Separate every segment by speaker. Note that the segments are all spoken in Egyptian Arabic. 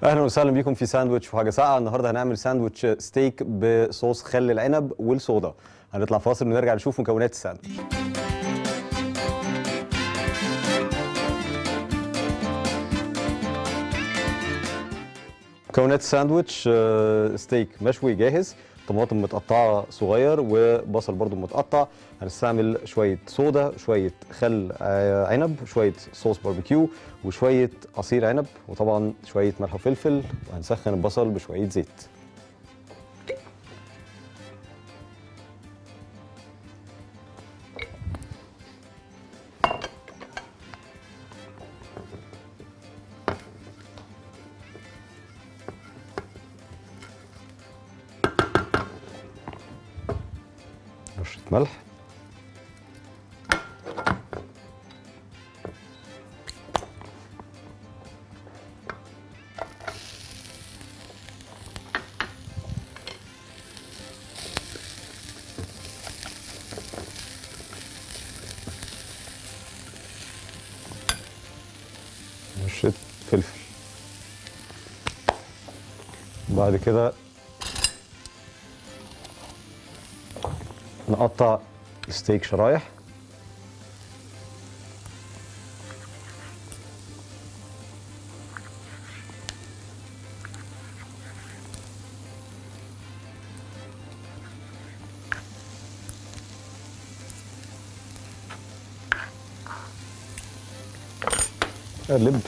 Speaker 1: اهلا وسهلا بيكم في ساندوتش وحاجه ساقعه النهارده هنعمل ساندوتش ستيك بصوص خل العنب والصودا هنطلع فاصل ونرجع نشوف مكونات الساندوتش مكونات الساندوتش آه، ستيك مشوي جاهز طماطم متقطعه صغير وبصل برضو متقطع هنستعمل شويه صودا شويه خل آه، عنب شويه صوص باربيكيو وشويه عصير عنب وطبعا شويه ملح وفلفل وهنسخن البصل بشويه زيت رشه ملح رشه فلفل بعد كده نقطع الستيك شرايح قلب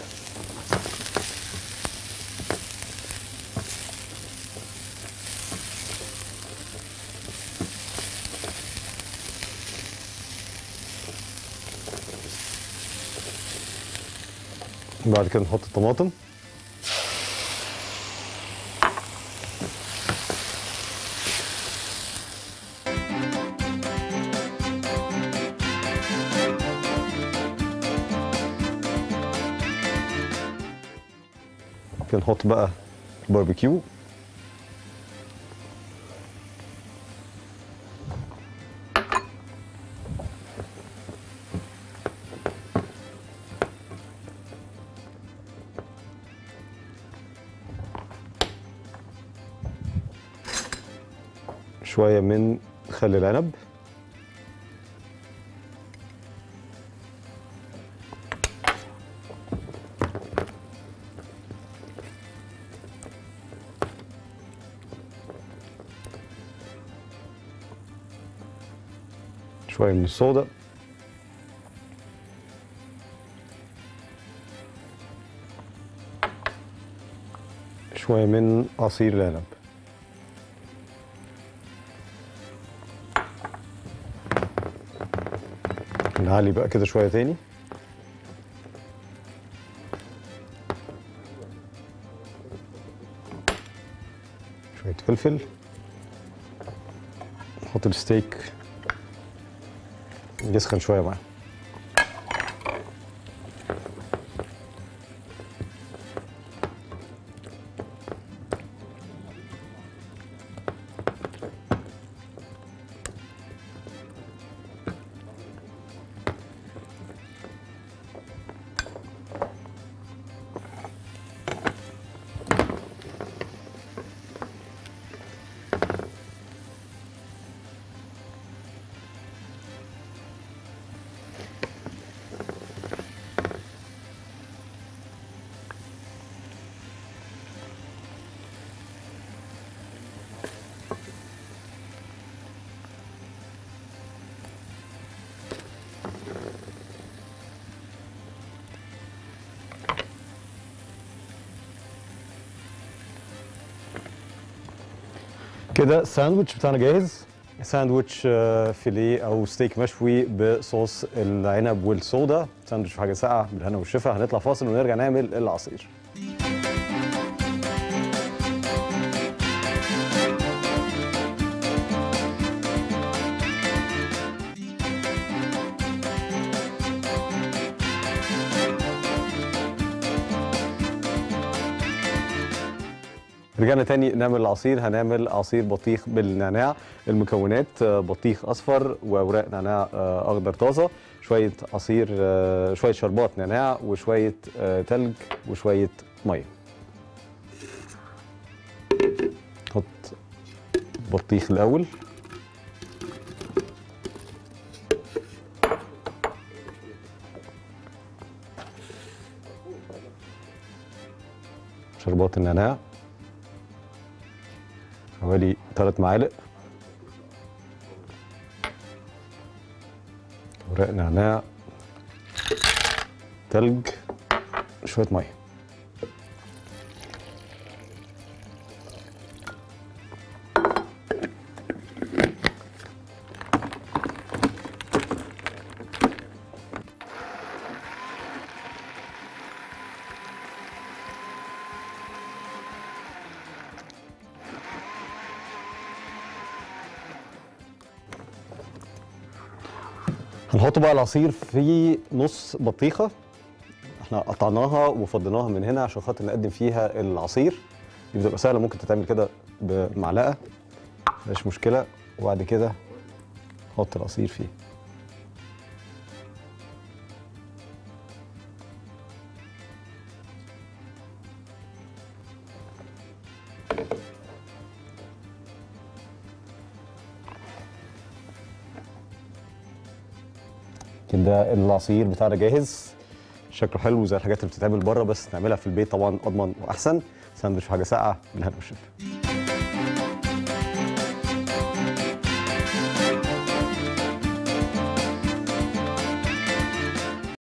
Speaker 1: بعد كده نحط الطماطم كده نحط بقى الباربيكيو شوية من خل العنب شوية من الصودا شوية من عصير العنب نعلي بقى كده شوية تاني شوية فلفل نحط الستيك يسخن شوية معاه كده الساندوتش بتاعنا جاهز ساندوتش آه، فيليه او ستيك مشوي بصوص العنب والصودا ساندوتش حاجه ساقعه بالهنا والشفا هنطلع فاصل ونرجع نعمل العصير رجعنا تاني نعمل العصير هنعمل عصير بطيخ بالنعناع المكونات آه، بطيخ اصفر واوراق نعناع آه، اخضر طازه شويه عصير آه، شويه شربات نعناع وشويه آه، تلج وشويه ميه بطيخ الاول شربات النعناع حوالي ثلاث معالق ورق نعناع تلج شوية مية هنحط بقى العصير في نص بطيخه احنا قطعناها وفضيناها من هنا عشان خاطر نقدم فيها العصير دي بتبقى سهله ممكن تتعمل كده بمعلقه مفيش مشكله وبعد كده نحط العصير فيه كده العصير بتاعنا جاهز شكله حلو زي الحاجات اللي بتتعمل بره بس نعملها في البيت طبعا اضمن واحسن ساندوتش حاجه ساقعه من هنا وشفا